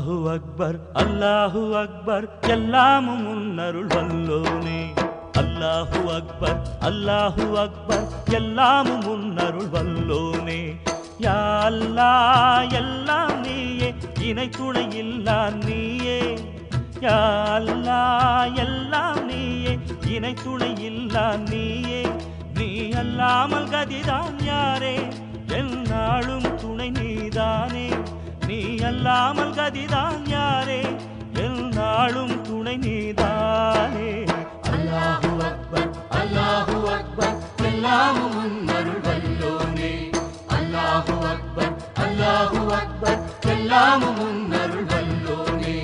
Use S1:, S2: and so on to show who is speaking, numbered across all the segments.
S1: அல்லாஹு அக்பர் அல்லாஹு அக்பர் எல்லாமும் உன்னருள் வல்லோனே அல்லாஹு அக்பர் அல்லாஹு அக்பர் எல்லாமும் உன்னருள் வல்லோனே யா அல்லாஹ் எல்லாம் நீயே இணை துணை இல்லா நீயே யா அல்லாஹ் எல்லாம் நீயே இணை துணை இல்லா நீயே நீ அல்லாமல் கதிதான் யாரே எந்நாளும் துணை நீதானே நீ அல்லாமல் கதிதான் யாரே எந்நாளும் துணை நீதானே அல்லாஹு அக்பர் அல்லாஹு அக்பர் எல்லாமும் உன்னருள் வல்லோனே அல்லாஹு அக்பர் அல்லாஹு அக்பர் எல்லாமும் உன்னருள் வல்லோனே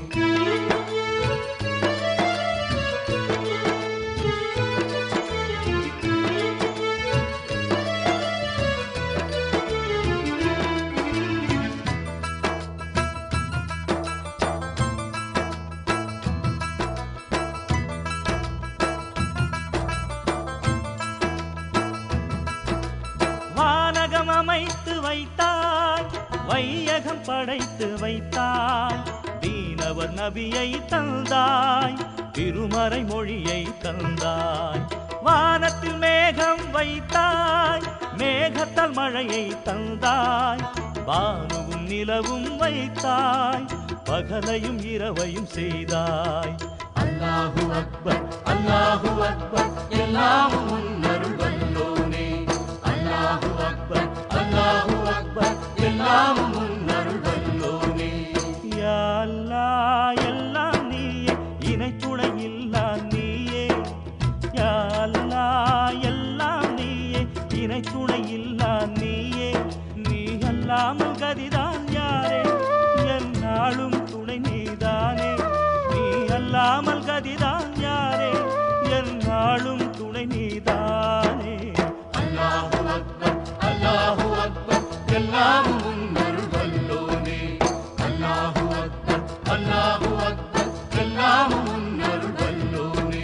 S1: வானகம் அமைத்து வைத்தாய் வையகம் படைத்து வைத்தாய் தீனவர் நபியை தந்தாய் திருமறை மொழியை தந்தாய் வானத்தில் மேகம் வைத்தாய் மேகத்தால் மழையை தந்தாய் வானுவும் நிலவும் வைத்தாய் பகலையும் இரவையும் செய்தாய் அல்லாஹு அக்பர் அல்லாஹு அக்பர் எல்லாமும் உன்னருள் வல்லோனே அல்லாஹு அக்பர் அல்லாஹு அக்பர் எல்லாமும் உன்னருள் வல்லோனே யா அல்லாஹ் எல்லாம் நீயே இணை துணை இல்லா நீயே யா அல்லாஹ் எல்லாம் நீயே இணை துணை இல்லா நீயே நீ அல்லாமல் கதிதான் யாரே என்னாலும் துணை நீதானே நீ அல்லாமல் கதிதான் யாரே என்னாலும் துணை நீதானே அல்லாஹு அக்பர் அல்லாஹு அக்பர் எல்லாமும் உன்னருள் வல்லோனே அல்லாஹு அக்பர் அல்லாஹு அக்பர் எல்லாமும் உன்னருள் வல்லோனே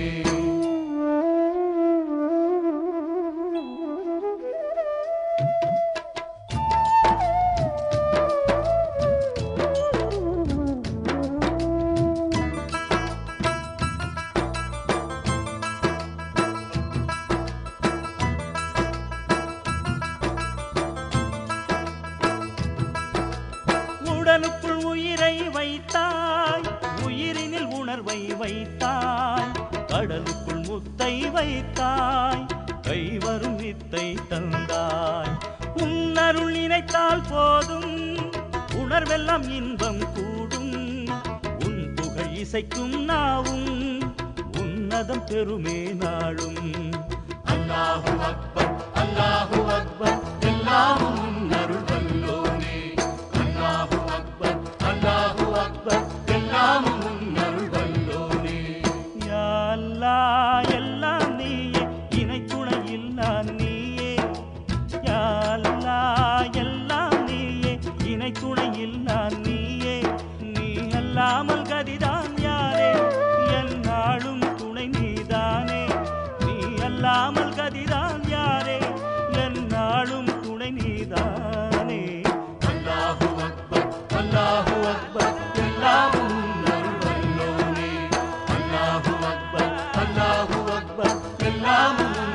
S1: உடலுக்குள் உயிரை வைத்தாய் உயிரினில் உணர்வை வைத்தாய் கடலுக்குள் முத்தை வைத்தாய் கைவரும் வித்தை தந்தாய் உன்னருள் நினைத்தால் போதும் உணர்வெல்லாம் இன்பம் கூடும் உன் புகழ் இசைக்கும் நாவும் உன்னதம் பெருமே நாளும் அல்லாஹு அக்பர் அல்லாஹு அக்பர் எல்லாமும் உன்னருள் வல்லோனே அல்லாஹு அக்பர் அல்லாஹு அக்பர் எல்லாமும் உன்னருள் வல்லோனே யா அல்லாஹ் எல்லாம் நீயே இணை துணை இல்லா நீயே யா அல்லாஹ் எல்லாம் நீயே இணை துணை இல்லா நீயே நீ அல்லாமல் கதிதான் யாரே எந்நாளும் துணை நீதானே நீ அல்லாமல் கதிதான் யாரே எந்நாளும் துணை நீதானே அல்லாஹு அக்பர் அல்லாஹு அக்பர் எல்லாமும் உன்னருள் வல்லோனே அல்லாஹு அக்பர் அல்லாஹு அக்பர் எல்லாமும்